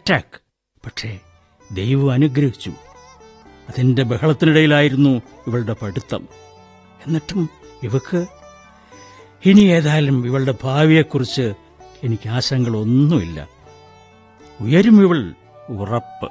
attack പക്ഷേ ദൈവം അനുഗ്രഹിച്ചു അതിന്റെ ബഹളത്തിനിടയിലായിരുന്നു ഇവളുടെ പഠിത്തം എന്നിട്ടും ഇവക്ക് ഇനി ഏതായാലും ഇവളുടെ ഭാവിയെക്കുറിച്ച് എനിക്ക് ആശങ്കകളൊന്നുമില്ല ഉയരും ഇവൾ ഉറപ്പ്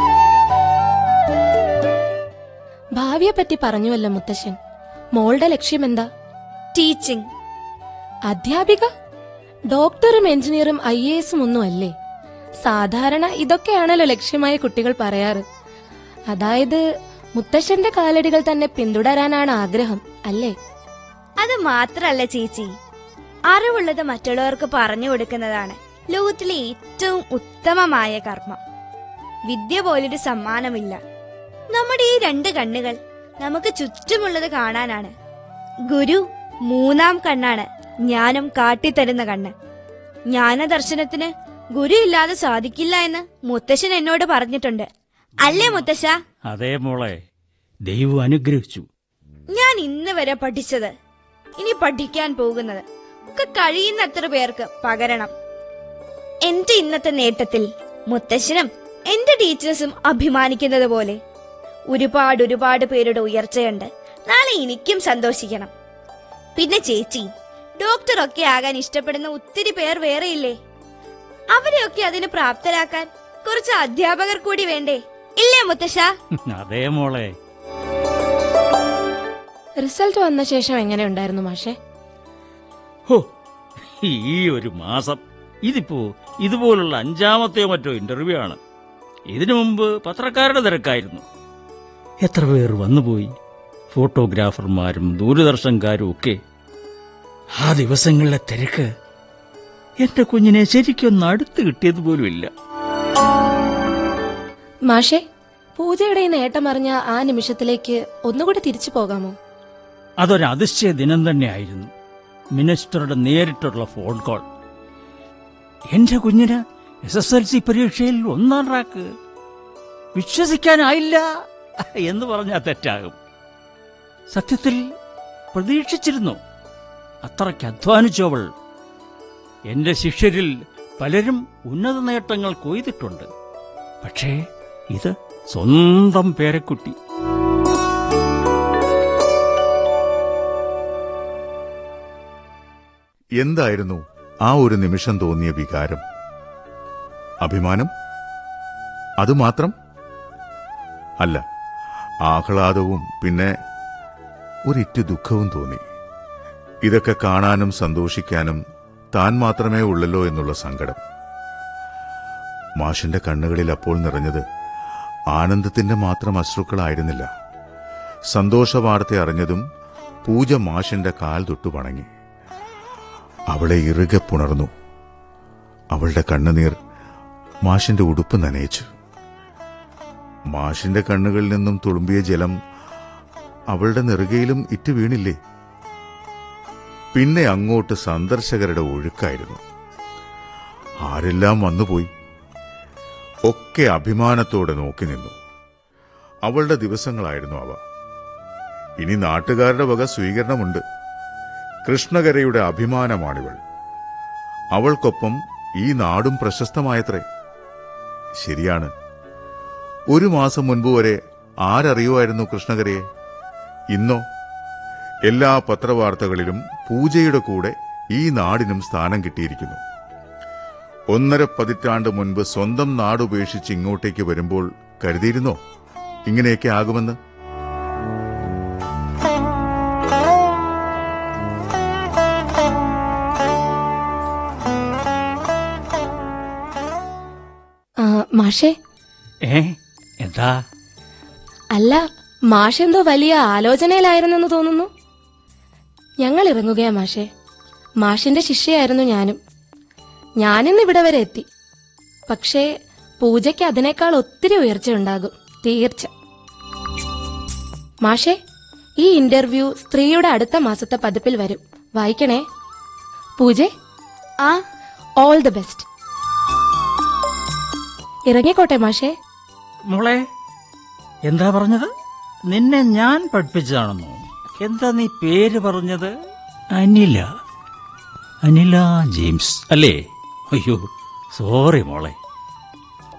ഭാവിയെ പറ്റി പറഞ്ഞുവല്ലോ മുത്തശ്ശൻ മോളുടെ ലക്ഷ്യം എന്താ ടീച്ചിങ് അധ്യാപിക ഡോക്ടറും എഞ്ചിനീയറും ഐ എ എസും ഒന്നും അല്ലേ സാധാരണ ഇതൊക്കെയാണല്ലോ ലക്ഷ്യമായ കുട്ടികൾ പറയാറ് അതായത് മുത്തശ്ശന്റെ കാലടികൾ തന്നെ പിന്തുടരാനാണ് ആഗ്രഹം അല്ലേ അത് മാത്രല്ല ചേച്ചി അറിവുള്ളത് മറ്റുള്ളവർക്ക് പറഞ്ഞു കൊടുക്കുന്നതാണ് ലോകത്തിലെ ഏറ്റവും ഉത്തമമായ കർമ്മം വിദ്യ പോലൊരു സമ്മാനമില്ല നമ്മുടെ ഈ രണ്ട് കണ്ണുകൾ നമുക്ക് ചുറ്റുമുള്ളത് കാണാനാണ് ഗുരു മൂന്നാം കണ്ണാണ് ജ്ഞാനം കാട്ടിത്തരുന്ന കണ്ണ് ജ്ഞാനദർശനത്തിന് ഗുരു ഇല്ലാതെ സാധിക്കില്ല എന്ന് മുത്തശ്ശൻ എന്നോട് പറഞ്ഞിട്ടുണ്ട് അല്ലേ മുത്തശ്ശ അതേ മോളെ ദൈവം അനുഗ്രഹിച്ചു ഞാൻ ഇന്ന് വരെ പഠിച്ചത് ഇനി പഠിക്കാൻ പോകുന്നത് ഒക്കെ കഴിയുന്നത്ര പേർക്ക് പകരണം എന്റെ ഇന്നത്തെ നേട്ടത്തിൽ മുത്തശ്ശനും എന്റെ ടീച്ചേഴ്സും അഭിമാനിക്കുന്നത് പോലെ ഒരുപാട് ഒരുപാട് പേരുടെ ഉയർച്ചയുണ്ട് നാളെ എനിക്കും സന്തോഷിക്കണം പിന്നെ ചേച്ചി ഡോക്ടറൊക്കെ ആകാൻ ഇഷ്ടപ്പെടുന്ന ഒത്തിരി പേർ വേറെയില്ലേ അവരെയൊക്കെ അതിന് പ്രാപ്തരാക്കാൻ കുറച്ച് അധ്യാപകർ കൂടി വേണ്ടേ ഇല്ലേ മുത്തശ്ശ അതേ മോളെ റിസൾട്ട് വന്ന ശേഷം എങ്ങനെയുണ്ടായിരുന്നു മാഷെ ഹോ ഈ ഒരു മാസം ഇതിപ്പോ ഇതുപോലുള്ള അഞ്ചാമത്തെയോ മറ്റോ ഇന്റർവ്യൂ ആണ് ഇതിനു മുമ്പ് പത്രക്കാരുടെ തിരക്കായിരുന്നു എത്ര പേർ വന്നുപോയി ഫോട്ടോഗ്രാഫർമാരും ദൂരദർശൻകാരും ഒക്കെ ആ ദിവസങ്ങളിലെ തിരക്ക് എന്റെ കുഞ്ഞിനെ ശരിക്കൊന്ന് അടുത്ത് കിട്ടിയത് പോലുമില്ല മാഷെ പൂജയുടെ ഈ നേട്ടം അറിഞ്ഞ ആ നിമിഷത്തിലേക്ക് ഒന്നുകൂടി തിരിച്ചു പോകാമോ അതൊരു അതിശയ ദിനം തന്നെയായിരുന്നു മിനിസ്റ്ററുടെ നേരിട്ടുള്ള ഫോൺ കോൾ എന്റെ കുഞ്ഞിന് എസ് എസ് എൽ സി പരീക്ഷയിൽ ഒന്നാം റാക്ക് വിശ്വസിക്കാനായില്ല എന്ന് പറഞ്ഞാൽ തെറ്റാകും സത്യത്തിൽ പ്രതീക്ഷിച്ചിരുന്നു അത്രയ്ക്ക് അധ്വാനിച്ചവൾ എന്റെ ശിഷ്യരിൽ പലരും ഉന്നത നേട്ടങ്ങൾ കൊയ്തിട്ടുണ്ട് പക്ഷേ ഇത് സ്വന്തം പേരക്കുട്ടി എന്തായിരുന്നു ആ ഒരു നിമിഷം തോന്നിയ വികാരം അഭിമാനം അതുമാത്രം അല്ല ആഹ്ലാദവും പിന്നെ ഒരിറ്റു ദുഃഖവും തോന്നി ഇതൊക്കെ കാണാനും സന്തോഷിക്കാനും താൻ മാത്രമേ ഉള്ളല്ലോ എന്നുള്ള സങ്കടം മാഷിന്റെ കണ്ണുകളിൽ അപ്പോൾ നിറഞ്ഞത് ആനന്ദത്തിന്റെ മാത്രം അശ്രുക്കളായിരുന്നില്ല സന്തോഷ വാർത്ത അറിഞ്ഞതും പൂജ മാഷിന്റെ കാൽ തൊട്ടു വണങ്ങി അവളെ ഇറുകെ പുണർന്നു അവളുടെ കണ്ണുനീർ മാഷിന്റെ ഉടുപ്പ് നനയിച്ചു മാഷിന്റെ കണ്ണുകളിൽ നിന്നും തുളുമ്പിയ ജലം അവളുടെ നെറുകയിലും ഇറ്റു വീണില്ലേ പിന്നെ അങ്ങോട്ട് സന്ദർശകരുടെ ഒഴുക്കായിരുന്നു ആരെല്ലാം വന്നുപോയി ഒക്കെ അഭിമാനത്തോടെ നോക്കി നിന്നു അവളുടെ ദിവസങ്ങളായിരുന്നു അവ ഇനി നാട്ടുകാരുടെ വക സ്വീകരണമുണ്ട് കൃഷ്ണകരയുടെ അഭിമാനമാണിവൾ അവൾക്കൊപ്പം ഈ നാടും പ്രശസ്തമായത്രേ ശരിയാണ് ഒരു മാസം മുൻപ് വരെ ആരറിയുമായിരുന്നു കൃഷ്ണകരയെ ഇന്നോ എല്ലാ പത്രവാർത്തകളിലും പൂജയുടെ കൂടെ ഈ നാടിനും സ്ഥാനം കിട്ടിയിരിക്കുന്നു ഒന്നര പതിറ്റാണ്ട് മുൻപ് സ്വന്തം നാടുപേക്ഷിച്ച് ഇങ്ങോട്ടേക്ക് വരുമ്പോൾ കരുതിയിരുന്നോ ഇങ്ങനെയൊക്കെ ആകുമെന്ന് ആ, മാഷെ ഏ എന്താ അല്ല മാഷെന്തോ വലിയ ആലോചനയിലായിരുന്നെന്ന് തോന്നുന്നു ഞങ്ങൾ ഇറങ്ങുകയാ മാഷെ മാഷിന്റെ ശിഷ്യയായിരുന്നു ഞാനും ഞാനിന്ന് ഇവിടെ വരെ എത്തി പക്ഷേ പൂജയ്ക്ക് അതിനേക്കാൾ ഒത്തിരി ഉയർച്ചയുണ്ടാകും തീർച്ച മാഷെ ഈ ഇന്റർവ്യൂ സ്ത്രീയുടെ അടുത്ത മാസത്തെ പതിപ്പിൽ വരും വായിക്കണേ പൂജെ ആ ഓൾ ദി ബെസ്റ്റ് ഇറങ്ങിക്കോട്ടെ മാഷേ മോളെ എന്താ പറഞ്ഞത് നിന്നെ ഞാൻ പഠിപ്പിച്ചതാണെന്നോ എന്താ നീ പേര് പറഞ്ഞത് അനില അനില ജെയിംസ് അല്ലേ അയ്യോ സോറി മോളെ